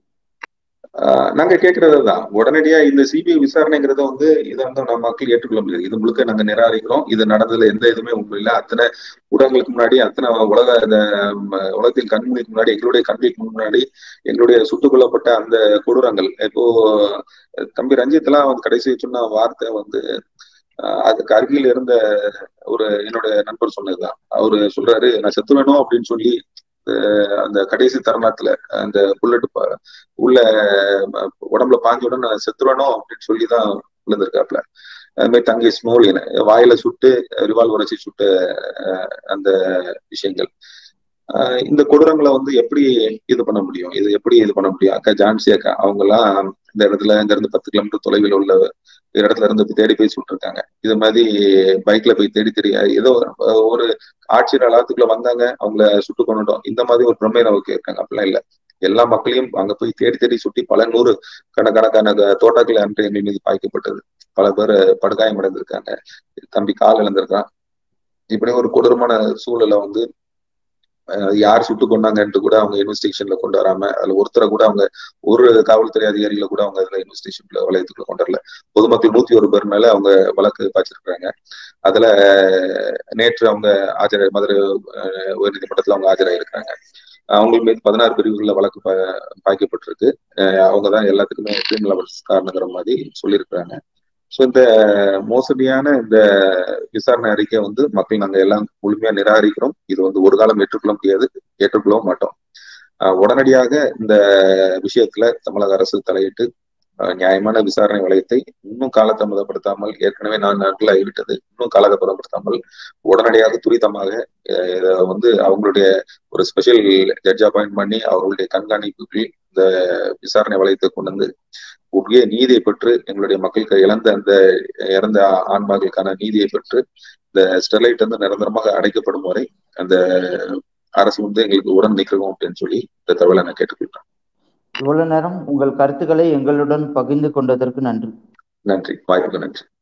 நாங்க கேட்கறதுதான் உடனடியா இந்த சிபிஐ விசாரணைங்கிறத வந்து இதை வந்து நம்ம மக்கள் ஏற்றுக்கொள்ள முடியாது இது முழுக்க நாங்க நிராகரிக்கிறோம் இது நடந்ததுல எந்த இதுவுமே உண்மை இல்லை அத்தனை ஊடகங்களுக்கு முன்னாடி அத்தனை உலக இந்த உலகத்தின் கண்மணிக்கு முன்னாடி எங்களுடைய கண்களுக்கு முன்னாடி எங்களுடைய சுட்டுக் கொல்லப்பட்ட அந்த கொடூரங்கள் இப்போ தம்பி ரஞ்சித் எல்லாம் வந்து கடைசி சொன்ன வார்த்தை வந்து அதுக்கு அருகில் இருந்த ஒரு என்னோட நண்பர் சொன்னதுதான் அவரு சொல்றாரு நான் செத்து வேணும் அப்படின்னு சொல்லி அந்த கடைசி தருணத்துல அந்த புல்லட் உள்ள உடம்புல பாஞ்ச உடனே செத்துறணும் அப்படின்னு சொல்லிதான் விழுந்திருக்காப்ல அது மாதிரி தங்கை ஸ்மோலின் வாயில சுட்டு ரிவால்வர் வச்சு சுட்ட அந்த விஷயங்கள் ஆஹ் இந்த கொடூரங்களை வந்து எப்படி இது பண்ண முடியும் இது எப்படி இது பண்ண முடியும் அக்கா ஜான்சி அக்கா அவங்க எல்லாம் இந்த இடத்துல இங்க இருந்து பத்து கிலோமீட்டர் தொலைவில் உள்ள ஒரு இடத்துல இருந்து தேடி போய் சுட்டிருக்காங்க இது மாதிரி பைக்ல போய் தேடி தேடி ஏதோ ஒரு ஆட்சியர் அலாத்துக்குள்ள வந்தாங்க அவங்கள சுட்டு கொண்டுட்டோம் இந்த மாதிரி ஒரு பிரமை நமக்கு இருக்காங்க அப்படிலாம் இல்ல எல்லா மக்களையும் அங்க போய் தேடி தேடி சுட்டி பல நூறு கணக்கணக்கான தோட்டாக்கள் அன்று எங்கள் மீது பாய்க்கப்பட்டது பல பேர் படுகாயம் அடைந்திருக்காங்க தம்பி கால் இழந்திருக்கான் இப்படி ஒரு கொடூரமான சூழலை வந்து யார் சுட்டு கொண்டாங்கன்ட்டு கூட அவங்க இன்வெஸ்டிகேஷன்ல கொண்டு வராம அதுல ஒருத்தரை கூட அவங்க ஒரு காவல்துறை அதிகாரிகளை கூட அவங்க அதுல இன்வெஸ்டிகேஷன்ல வளையத்துக்குள்ள கொண்டு வரல பொதுமக்கள் நூத்தி ஒரு பேர் மேல அவங்க வழக்கு பாய்ச்சிருக்காங்க அதுல நேற்று அவங்க ஆஜர் மதுரை உயர்நீதிமன்றத்துல அவங்க ஆஜராயிருக்காங்க அவங்க மீது பதினாறு பிரிவுகள்ல வழக்கு பாய்க்கப்பட்டிருக்கு அவங்க தான் எல்லாத்துக்குமே கிரிமினல் காரணங்கிற மாதிரி சொல்லியிருக்கிறாங்க ஸோ இந்த மோசடியான இந்த விசாரணை அறிக்கை வந்து மக்கள் நாங்கள் எல்லாம் முழுமையா நிராகரிக்கிறோம் இது வந்து ஒரு காலம் ஏற்றுக்கொள்ள முடியாது ஏற்றுக்கொள்ளவும் மாட்டோம் உடனடியாக இந்த விஷயத்துல தமிழக அரசு தலையிட்டு நியாயமான விசாரணை வளையத்தை இன்னும் காலதாமதப்படுத்தாமல் ஏற்கனவே நான் நாட்கள் ஆகிவிட்டது இன்னும் காலதாமதப்படுத்தாமல் உடனடியாக துரிதமாக இதை வந்து அவங்களுடைய ஒரு ஸ்பெஷல் ஜட்ஜ் அப்பாயிண்ட் பண்ணி அவர்களுடைய கண்காணிப்புகள் இந்த விசாரணை வளையத்தை கொண்டு வந்து உரிய நீதியை பெற்று எங்களுடைய மக்களுக்கு இழந்த அந்த இறந்த ஆன்மாக்களுக்கான நீதியை பெற்று இந்த ஸ்டெர்லைட் வந்து நிரந்தரமாக அடைக்கப்படும் வரை அந்த அரசு வந்து எங்களுக்கு உடன் நிற்கிறோம் அப்படின்னு சொல்லி இந்த தகவலை நான் கேட்டுக்கொள்றேன் இவ்வளவு நேரம் உங்கள் கருத்துக்களை எங்களுடன் பகிர்ந்து கொண்டதற்கு நன்றி நன்றி வாய்ப்புக்கு நன்றி